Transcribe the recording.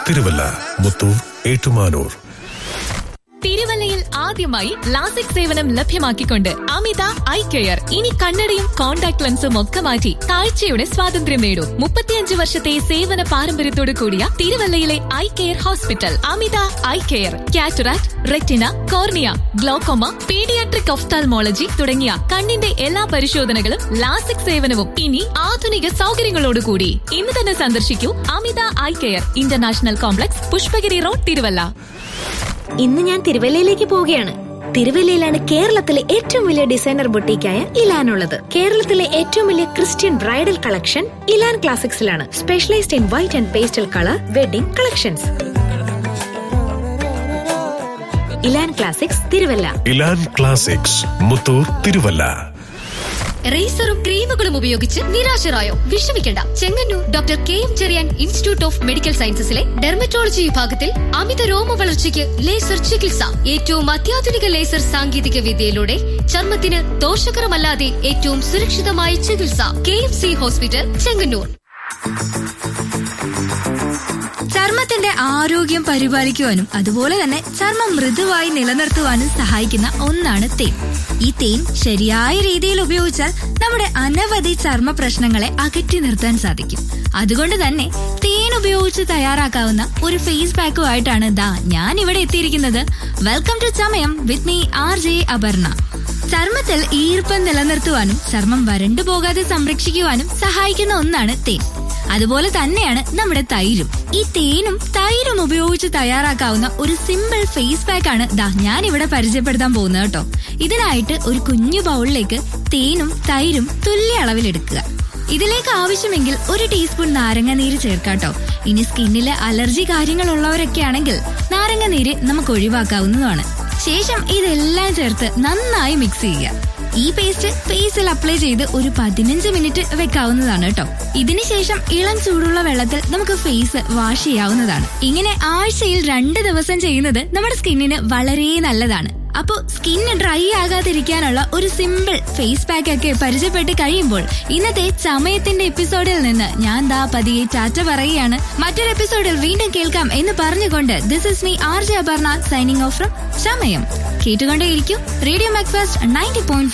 തിരുവല്ല മുത്തൂർ ഏറ്റുമാനൂർ തിരുവല്ലയിൽ ആദ്യമായി ലാസിക് സേവനം ലഭ്യമാക്കിക്കൊണ്ട് അമിത ഐ കെയർ ഇനി കണ്ണടയും കോൺടാക്ട് ലെൻസും ഒക്കെ മാറ്റി കാഴ്ചയുടെ സ്വാതന്ത്ര്യം നേടൂ മുപ്പത്തിയഞ്ച് വർഷത്തെ സേവന പാരമ്പര്യത്തോടു കൂടിയ തിരുവല്ലയിലെ eye care hospital Amita eye care cataract retina cornea glaucoma paediatric ophthalmology തുടങ്ങിയ കണ്ണിന്റെ എല്ലാ പരിശോധനകളും ലാസിക് സേവനവും ഇനി ആധുനിക സൗകര്യങ്ങളോടുകൂടി ഇന്ന് തന്നെ സന്ദർശിക്കൂ Amita eye care international complex Pushpagiri road Thiruvalla ഇന്ന് ഞാൻ തിരുവല്ലയിലേക്ക് പോവുകയാണ് തിരുവല്ലയിലാണ് കേരളത്തിലെ ഏറ്റവും വലിയ ഡിസൈനർ ബൊട്ടീക്കായ ഇലാൻ ഉള്ളത് കേരളത്തിലെ ഏറ്റവും വലിയ ക്രിസ്ത്യൻ ബ്രൈഡൽ കളക്ഷൻ ഇലാൻ ക്ലാസിക്സിലാണ് specialised in white and pastel colour wedding collections Elan classics Thiruvalla Elan classics Muthoor Thiruvalla റേസറും ക്രീമുകളും ഉപയോഗിച്ച് നിരാശരായോ വിഷമിക്കേണ്ട Chengannur doctor K M Cherian institute of medical സയൻസസിലെ ഡെർമറ്റോളജി വിഭാഗത്തിൽ അമിത രോമ വളർച്ചയ്ക്ക് ലേസർ ചികിത്സ ഏറ്റവും അത്യാധുനിക ലേസർ സാങ്കേതിക വിദ്യയിലൂടെ ചർമ്മത്തിന് ദോഷകരമല്ലാതെ ഏറ്റവും സുരക്ഷിതമായ ചികിത്സ K M C hospital Chengannur ചർമ്മത്തിന്റെ ആരോഗ്യം പരിപാലിക്കുവാനും അതുപോലെ തന്നെ ചർമ്മം മൃദുവായി നിലനിർത്തുവാനും സഹായിക്കുന്ന ഒന്നാണ് തേൻ ഈ തേൻ ശരിയായ രീതിയിൽ ഉപയോഗിച്ചാൽ നമ്മുടെ അനവധി ചർമ്മ പ്രശ്നങ്ങളെ അകറ്റി നിർത്താൻ സാധിക്കും അതുകൊണ്ട് തന്നെ തേൻ ഉപയോഗിച്ച് തയ്യാറാക്കാവുന്ന ഒരു ഫേസ് പാക്കുമായിട്ടാണ് ദാ ഞാൻ ഇവിടെ എത്തിയിരിക്കുന്നത് welcome to Chamayam with me R J Aparna ചർമ്മത്തിൽ ഈർപ്പം നിലനിർത്തുവാനും ചർമ്മം വരണ്ടു പോകാതെ സംരക്ഷിക്കുവാനും സഹായിക്കുന്ന ഒന്നാണ് തേൻ അതുപോലെ തന്നെയാണ് നമ്മുടെ തൈരും ഈ തേനും തൈരും ഉപയോഗിച്ച് തയ്യാറാക്കാവുന്ന ഒരു സിമ്പിൾ ഫേസ് പാക്ക് ആണ് ദാ ഞാൻ ഇവിടെ പരിചയപ്പെടുത്താൻ പോകുന്നത് കേട്ടോ ഇതിനായിട്ട് ഒരു കുഞ്ഞു ബൗളിലേക്ക് തേനും തൈരും തുല്യ അളവിൽ എടുക്കുക ഇതിലേക്ക് ആവശ്യമെങ്കിൽ ഒരു ടീസ്പൂൺ നാരങ്ങ നീര് ചേർക്കാട്ടോ ഇനി സ്കിന്നില് അലർജി കാര്യങ്ങൾ ഉള്ളവരൊക്കെ ആണെങ്കിൽ നാരങ്ങ നീര് നമുക്ക് ഒഴിവാക്കാവുന്നതാണ് ശേഷം ഇതെല്ലാം ചേർത്ത് നന്നായി മിക്സ് ചെയ്യുക ഈ പേസ്റ്റ് ഫേസിൽ അപ്ലൈ ചെയ്ത് ഒരു പതിനഞ്ച് മിനിറ്റ് വെക്കാവുന്നതാണ് കേട്ടോ ഇതിനുശേഷം ഇളം ചൂടുള്ള വെള്ളത്തിൽ നമുക്ക് ഫേസ് വാഷ് ചെയ്യാവുന്നതാണ് ഇങ്ങനെ ആഴ്ചയിൽ രണ്ട് ദിവസം ചെയ്യുന്നത് നമ്മുടെ സ്കിന്നിന് വളരെ നല്ലതാണ് അപ്പോ സ്കിന്ന് ഡ്രൈ ആകാതിരിക്കാനുള്ള ഒരു സിമ്പിൾ ഫേസ് പാക്ക് ഒക്കെ പരിചയപ്പെട്ട് കഴിയുമ്പോൾ ഇന്നത്തെ ചമയത്തിന്റെ എപ്പിസോഡിൽ നിന്ന് ഞാൻ ദാ പതിയെ ടാറ്റ പറയുകയാണ് മറ്റൊരു എപ്പിസോഡിൽ വീണ്ടും കേൾക്കാം എന്ന് പറഞ്ഞുകൊണ്ട് this is me R J Aparna signing off from Chamayam കേട്ടുകൊണ്ടേയിരിക്കും റേഡിയോ മാക്ഫാസ്റ്റ് നയൻറ്റി പോയിന്റ്